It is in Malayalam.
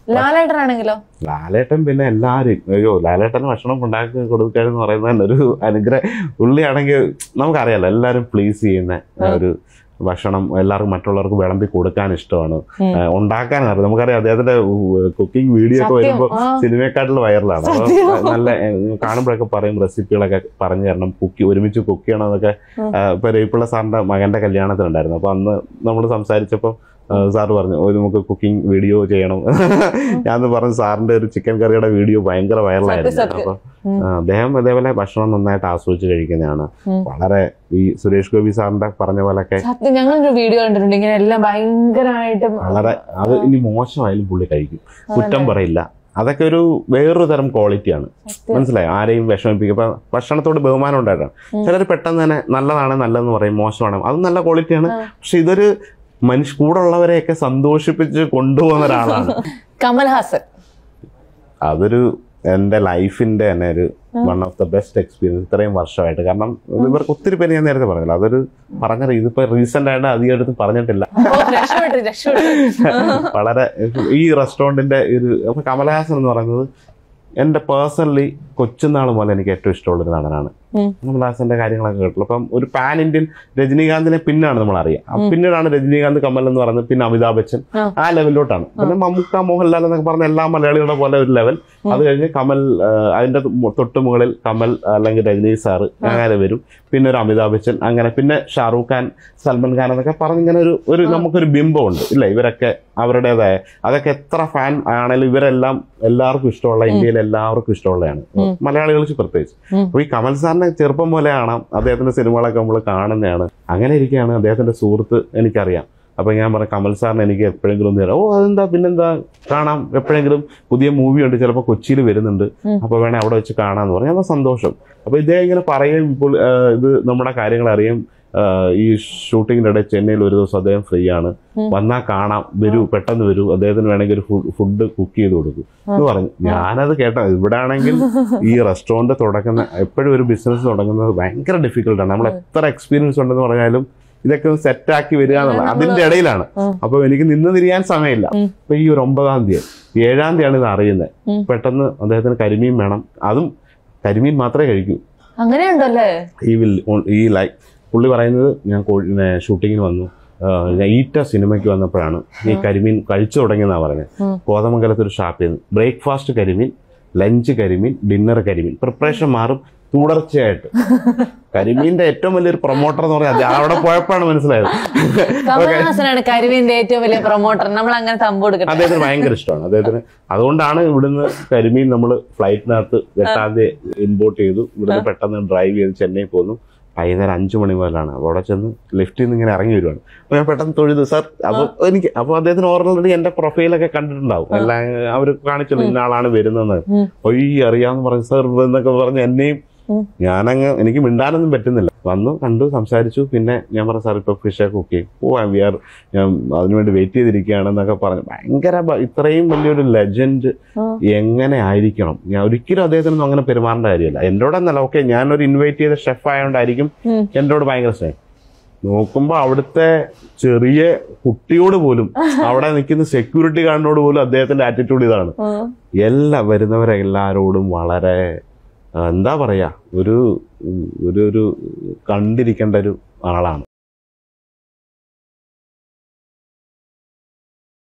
ലാലേട്ടനാണെങ്കിലോ ലാലേട്ടൻ പിന്നെ എല്ലാവരും അയ്യോ ലാലേട്ടന് ഭക്ഷണം ഉണ്ടാക്കി കൊടുക്കുക എന്ന് പറയുന്നത് തന്നെ ഒരു അനുഗ്രഹം പുള്ളിയാണെങ്കിൽ നമുക്കറിയാലോ എല്ലാവരും പ്ലീസ് ചെയ്യുന്ന ആ, ഒരു ഭക്ഷണം എല്ലാവർക്കും മറ്റുള്ളവർക്ക് വിളമ്പി കൊടുക്കാൻ ഇഷ്ടമാണ് ഉം. ആ, ഉണ്ടാക്കാൻ അറിയാം നമുക്കറിയാം അദ്ദേഹത്തിന്റെ കുക്കിംഗ് വീഡിയോ ഒക്കെ സത്യം വരുമ്പോൾ ആ. സിനിമയെക്കാട്ടിൽ വൈറലാണ് അപ്പൊ സത്യം. നല്ല ഏ, കാണുമ്പോഴൊക്കെ പറയും റെസിപ്പികളൊക്കെ പറഞ്ഞു തരണം കുക്കി ഒരുമിച്ച് കുക്ക് ചെയ്യണം എന്നൊക്കെ ഉം. ആ, ഇപ്പൊ രവിപ്പിള്ള സാറിന്റെ മകന്റെ കല്യാണത്തിനുണ്ടായിരുന്നു അപ്പൊ അന്ന് നമ്മൾ സംസാരിച്ചപ്പോൾ സാറ് പറഞ്ഞു "ഓ, നമുക്ക് കുക്കിംഗ് വീഡിയോ ചെയ്യണം ഞാൻ പറഞ്ഞു സാറിന്റെ ഒരു ചിക്കൻ കറിയുടെ വീഡിയോ ഭയങ്കര വൈറലായിരുന്നു സത്യം. അപ്പൊ ഉം. ആ, അദ്ദേഹം അതേപോലെ ഭക്ഷണം നന്നായിട്ട് ആസ്വദിച്ച് കഴിക്കുന്നതാണ് ഉം. വളരെ ഈ സുരേഷ് ഗോപി സാറിന്റെ പറഞ്ഞ പോലൊക്കെ സത്യം ഞങ്ങളൊരു വീഡിയോ കണ്ടിട്ടുണ്ട് ഇങ്ങനെ എല്ലാം ഭയങ്കരമായിട്ടും വളരെ അത് ഇനി മോശമായാലും പുള്ളി കഴിക്കും കുറ്റം പറയില്ല അതൊക്കെ ഒരു വേറൊരു തരം ക്വാളിറ്റിയാണ് സത്യം. മനസ്സിലായോ ആരെയും വിഷമിപ്പിക്കും ഇപ്പൊ ഭക്ഷണത്തോട് ബഹുമാനം ഉണ്ടായിട്ടാണ് ഉം. ചിലർ പെട്ടെന്ന് തന്നെ നല്ലതാണ് നല്ലതെന്ന് പറയും മോശമാണ് അത് നല്ല ക്വാളിറ്റിയാണ് ആ. പക്ഷെ ഇതൊരു മനുഷ്യ കൂടെ ഉള്ളവരെയൊക്കെ സന്തോഷിപ്പിച്ച് കൊണ്ടുപോകുന്ന ഒരാളാണ് കമൽഹാസൻ അതൊരു എൻ്റെ ലൈഫിന്റെ തന്നെ ഒരു one of the best experience ഇത്രയും വർഷമായിട്ട് കാരണം ഇവർക്ക് ഒത്തിരി പേര് ഞാൻ നേരത്തെ പറഞ്ഞില്ല അതൊരു പറഞ്ഞ ഇതിപ്പോ റീസെന്റ് ആയിട്ട് അധികം അടുത്ത് പറഞ്ഞിട്ടില്ല ഓ, രക്ഷപ്പെട്ടു രക്ഷപ്പെട്ടു വളരെ ഈ റെസ്റ്റോറൻറ്റിന്റെ ഒരു അപ്പൊ കമലഹാസൻ എന്ന് പറയുന്നത് എൻ്റെ പേഴ്സണലി കൊച്ചുനാൾ മുതൽ എനിക്ക് ഏറ്റവും ഇഷ്ടമുള്ളൊരു നടനാണ് ഉം. കമലഹാസന്റെ കാര്യങ്ങളൊക്കെ കേട്ടുള്ളൂ അപ്പം ഒരു പാൻ ഇന്ത്യൻ രജനീകാന്തിനെ പിന്നാണ് നമ്മൾ അറിയാം ആ പിന്നീടാണ് രജനീകാന്ത് കമൽ എന്ന് പറയുന്നത് പിന്നെ അമിതാഭ് ബച്ചൻ ആ. ആ ലെവലിലോട്ടാണ് പിന്നെ മമ്മൂക്ക മോഹൻലാൽ എന്നൊക്കെ പറഞ്ഞ എല്ലാ മലയാളികളുടെ പോലെ ഒരു ലെവൽ അത് കഴിഞ്ഞ് കമൽ ആ, അതിന്റെ മു- തൊട്ട് മുകളിൽ കമൽ അല്ലെങ്കിൽ രജനി സാറ് അങ്ങനെ വരും പിന്നെ ഒരു അമിതാഭ് ബച്ചൻ അങ്ങനെ പിന്നെ ഷാറൂഖ് ഖാൻ സൽമാൻ ഖാൻ എന്നൊക്കെ പറഞ്ഞ് ഇങ്ങനെ ഒരു ഒരു നമുക്കൊരു ബിംബമുണ്ട് ഇല്ല ഇവരൊക്കെ അവരുടേതായ അതൊക്കെ എത്ര ഫാൻ ആണെങ്കിലും ഇവരെല്ലാം എല്ലാവർക്കും ഇഷ്ടമുള്ള ഇന്ത്യയിൽ എല്ലാവർക്കും ഇഷ്ടമുള്ളതാണ് ഉം. മലയാളികൾക്ക് പ്രത്യേകിച്ച് ഉം. അപ്പൊ ഈ കമൽ സാറിനെ ചെറുപ്പം പോലെ കാണാം അദ്ദേഹത്തിന്റെ സിനിമകളൊക്കെ നമ്മൾ കാണുന്നതാണ് അങ്ങനെ ഇരിക്കുകയാണ് അദ്ദേഹത്തിന്റെ സുഹൃത്ത് എനിക്കറിയാം അപ്പൊ ഞാൻ പറഞ്ഞു കമൽ സാറിന് എനിക്ക് എപ്പോഴെങ്കിലും ഒന്ന് തരാം ഓ അതെന്താ പിന്നെന്താ കാണാം എപ്പോഴെങ്കിലും പുതിയ മൂവി ഉണ്ട് ചിലപ്പോൾ കൊച്ചിയിൽ വരുന്നുണ്ട് ഉം. അപ്പൊ വേണേ അവിടെ വെച്ച് കാണാന്ന് പറഞ്ഞു അപ്പൊ സന്തോഷം അപ്പൊ ഇദ്ദേഹം ഇങ്ങനെ പറയും ഇപ്പോൾ ആ, ഇത് നമ്മുടെ കാര്യങ്ങൾ അറിയാം ആ, ഈ ഷൂട്ടിങ്ങിന്റെ ഇടയിൽ ചെന്നൈയിൽ ഒരു ദിവസം അദ്ദേഹം ഫ്രീ ആണ് ഉം. വന്നാൽ കാണാം വരൂ പെട്ടെന്ന് വരൂ അദ്ദേഹത്തിന് വേണമെങ്കിൽ ഒരു ഫുഡ് കുക്ക് ചെയ്ത് കൊടുക്കും എന്ന് പറഞ്ഞു ഞാനത് കേട്ടോ ഇവിടെ ആണെങ്കിൽ ഈ റെസ്റ്റോറന്റ് തുടങ്ങുന്ന എപ്പോഴും ഒരു ബിസിനസ് തുടങ്ങുന്നത് ഭയങ്കര ഡിഫിക്കൽട്ടാണ് നമ്മൾ എത്ര എക്സ്പീരിയൻസ് ഉണ്ടെന്ന് പറഞ്ഞാലും ഇതൊക്കെ ഒന്ന് സെറ്റാക്കി വരിക എന്നുള്ളത് അതിന്റെ ഇടയിലാണ് ഉം. അപ്പൊ എനിക്ക് നിന്ന് തിരിയാൻ സമയമില്ല ഉം. അപ്പൊ ഈ ഒരു ഒമ്പതാം തീയതി ഏഴാം തീയതിയാണ് ഇത് അറിയുന്നത് ഉം. പെട്ടെന്ന് അദ്ദേഹത്തിന് കരിമീൻ വേണം അതും കരിമീൻ മാത്രമേ കഴിക്കൂ അങ്ങനെയുണ്ടല്ലേ ഈ വിൽ ഈ ലൈ പുള്ളി പറയുന്നത് ഞാൻ ഷൂട്ടിങ്ങിന് വന്നു ആ, ഞാൻ ഈറ്റ സിനിമയ്ക്ക് വന്നപ്പോഴാണ് ഈ കരിമീൻ കഴിച്ചു തുടങ്ങിയെന്നാണ് പറഞ്ഞത് ഉം. കോതമംഗലത്ത് ഒരു ഷാപ്പിൽ നിന്ന് ബ്രേക്ക്ഫാസ്റ്റ് കരിമീൻ ലഞ്ച് കരിമീൻ ഡിന്നർ കരിമീൻ പ്രിപ്പറേഷൻ മാറും തുടർച്ചയായിട്ട് കരിമീൻ്റെ ഏറ്റവും വലിയൊരു പ്രൊമോട്ടർ എന്ന് പറഞ്ഞാൽ അത് അവിടെ പോയപ്പോഴാണ് മനസ്സിലായത് കമൽഹാസനാണ് കരിമീന്റെ ഏറ്റവും വലിയ പ്രൊമോട്ടർ നമ്മൾ അങ്ങനെ തമ്പ് കൊടുക്കട്ടെ അദ്ദേഹത്തിന് ഭയങ്കര ഇഷ്ടമാണ് അദ്ദേഹത്തിന് അതുകൊണ്ടാണ് ഇവിടുന്ന് കരിമീൻ നമ്മൾ ഫ്ലൈറ്റിനകത്ത് എട്ടാം തീയതി ഇമ്പോർട്ട് ചെയ്തു ഇവിടുന്ന് പെട്ടെന്ന് ഡ്രൈവ് ചെയ്ത് ചെന്നൈ പോന്നു വൈകുന്നേരം അഞ്ചു മണി മുതലാണ് അപ്പോൾ അവിടെ ചെന്ന് ലിഫ്റ്റിൽ നിന്ന് ഇങ്ങനെ ഇറങ്ങി വരുവാണ് അപ്പോൾ ഞാൻ പെട്ടെന്ന് തൊഴുതു സാർ അപ്പോൾ എനിക്ക് അപ്പോൾ അദ്ദേഹത്തിന് ഓൾറെഡി എൻ്റെ പ്രൊഫൈലൊക്കെ കണ്ടിട്ടുണ്ടാവും എല്ലാം അവർ കാണിച്ചല്ലോ ഇന്ന ആളാണ് വരുന്നതെന്ന് ഉം. ഒയ്യ് അറിയാമെന്ന് പറഞ്ഞു സാർ എന്നൊക്കെ പറഞ്ഞ് എന്നെയും ഉം. ഞാനങ്ങ് എനിക്ക് മിണ്ടാനൊന്നും പറ്റുന്നില്ല വന്നു കണ്ടു സംസാരിച്ചു പിന്നെ ഞാൻ പറഞ്ഞു സാർ ഇപ്പോൾ ഫിഷ് കുക്ക് ചെയ്യും ഓ വി ആർ ഞാൻ അതിനുവേണ്ടി വെയിറ്റ് ചെയ്തിരിക്കുകയാണെന്നൊക്കെ പറഞ്ഞു ഭയങ്കര ബ- ഇത്രയും വലിയൊരു ലെജൻഡ് ആ. എങ്ങനെ ആയിരിക്കണം ഞാൻ ഒരിക്കലും അദ്ദേഹത്തിനൊന്നും അങ്ങനെ പെരുമാറേണ്ട കാര്യമില്ല എന്നോടൊന്നല്ല ഓക്കെ ഞാനൊരു ഇൻവൈറ്റ് ചെയ്ത ഷെഫ് ആയതുകൊണ്ടായിരിക്കും ഉം. എന്നോട് ഭയങ്കര സ്നേഹം നോക്കുമ്പോ അവിടുത്തെ ചെറിയ കുട്ടിയോട് പോലും അവിടെ നിൽക്കുന്ന സെക്യൂരിറ്റി ഗാർഡിനോട് പോലും അദ്ദേഹത്തിന്റെ ആറ്റിറ്റ്യൂഡ് ഇതാണ് ഉം. എല്ലാ വരുന്നവരെല്ലാരോടും വളരെ ആ, എന്താ പറയാ ഒരു ഒരു ഒരു കണ്ടിരിക്കേണ്ട ഒരു ആളാണ്